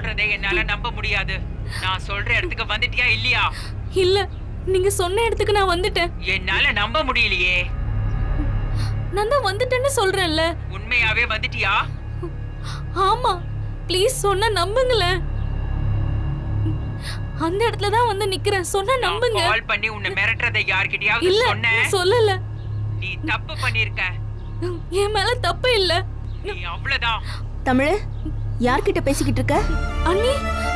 சொல்றதை என்னால நம்ப முடியாது நான் சொல்ற இடத்துக்கு வந்துட்டியா இல்லையா இல்ல நீங்க சொன்ன இடத்துக்கு நான் வந்துட்டேன் என்னால நம்ப முடியலையே நான் தான் வந்துட்டேன்னு சொல்றேன்ல உண்மையாவே வந்துட்டியா ஆமா ப்ளீஸ் சொன்னா நம்புங்களேன் அந்த இடத்துல தான் வந்து நிக்கிறேன் சொன்னா நம்புங்க கால் பண்ணி உன்னை மிரட்டுறதை யார்கிட்டயாவது இல்ல சொன்ன சொல்லல நீ தப்பு பண்ணிருக்க என் மேல தப்பு இல்ல நீ அவ்வளவுதான் தமிழ் யார்கிட்ட பேசிக்கிட்டு இருக்க அண்ணி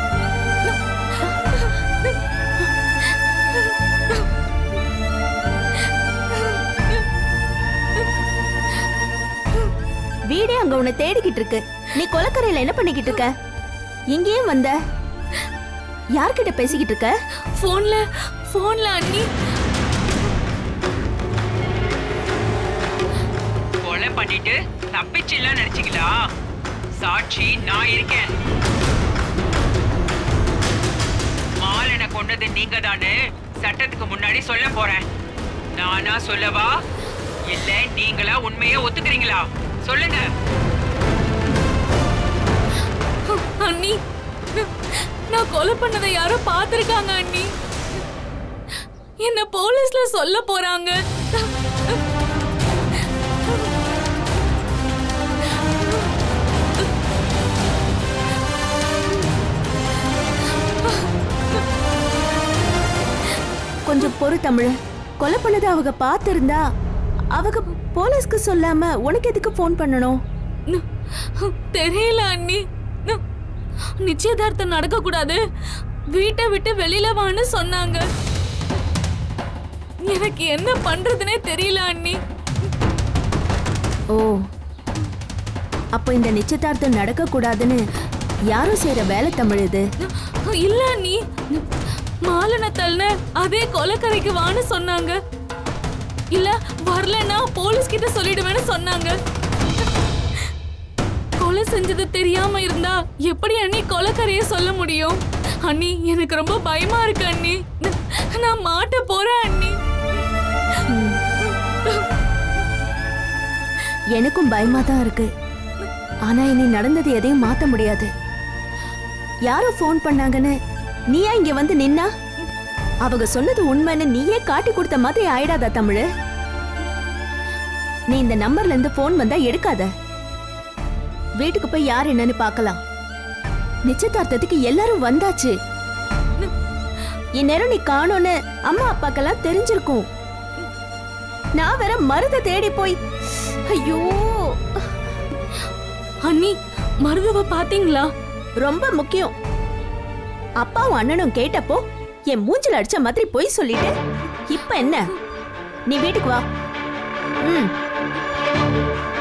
வீடே அங்க உன்னை தேடிக்கிட்டு இருக்கு நீ கொலக்கரையில என்ன பண்ணிக்கிட்டு இருக்க இங்கேயே வந்த யார்கிட்ட பேசிக்கிட்டு இருக்க போன்ல போன்ல அண்ணி கொலை பண்ணிட்டு தப்பிச்சிடலாம் நினைச்சீங்களா சாட்சி நான் இருக்கேன் மாலனை கொண்டது நீங்க தானே சட்டத்துக்கு முன்னாடி சொல்ல போறேன் நானா சொல்லவா இல்ல நீங்களா உண்மையை ஒத்துக்கிறீங்களா சொல்லுங்க அண்ணி நான் கொலை பண்ணதை யாரோ பார்த்திருக்காங்க அண்ணி என்ன போலீஸ்ல சொல்ல போறாங்க கொஞ்சம் பொறு தமிழ் கொலை பண்ணதை அவங்க பார்த்திருந்தா அவங்க போலீஸ்க்கு சொல்லாம உனக்கு எதுக்கு ஃபோன் பண்ணணும் தெரியல அண்ணி நிச்சயதார்த்தம் நடக்க கூடாது வீட்டை விட்டு வெளியில வான்னு சொன்னாங்க எனக்கு என்ன பண்றதுனே தெரியல அண்ணி ஓ அப்போ இந்த நிச்சயதார்த்தம் நடக்க கூடாதுன்னு யாரும் செய்யற வேலை தமிழ் இது இல்ல அண்ணி மாலனை தள்ளின அதே கொலைக்கரைக்கு வான்னு சொன்னாங்க இல்ல வரலன்னா போலீஸ் கிட்ட சொல்லிடுவேன்னு சொன்னாங்க கொலை செஞ்சது தெரியாம இருந்தா எப்படி அண்ணி கொலைக்கரைய சொல்ல முடியும் அண்ணி எனக்கு ரொம்ப பயமா இருக்கு அண்ணி நான் மாட்ட போறேன் அண்ணி எனக்கும் பயமா தான் இருக்கு ஆனா இனி நடந்தது எதையும் மாத்த முடியாது யாரோ ஃபோன் பண்ணாங்கன்னு நீயா இங்க வந்து நின்னா அவங்க சொன்னது உண்மைன்னு நீயே காட்டி கொடுத்த மாதிரி ஆயிடாதா தமிழ் நீ இந்த நம்பர்ல இருந்து ஃபோன் வந்தா எடுக்காத வீட்டுக்கு போய் யார் என்னன்னு பார்க்கலாம் நிச்சயதார்த்தத்துக்கு எல்லாரும் வந்தாச்சு இந்நேரம் நீ காணோன்னு அம்மா அப்பாக்கெல்லாம் தெரிஞ்சிருக்கும் நான் வேற மருத தேடி போய் ஐயோ அண்ணி மருதுவ பாத்தீங்களா ரொம்ப முக்கியம் அப்பாவும் அண்ணனும் கேட்டப்போ என் மூஞ்சில அடிச்ச மாதிரி பொய் சொல்லிட்டு இப்ப என்ன நீ வீட்டுக்கு வா ம்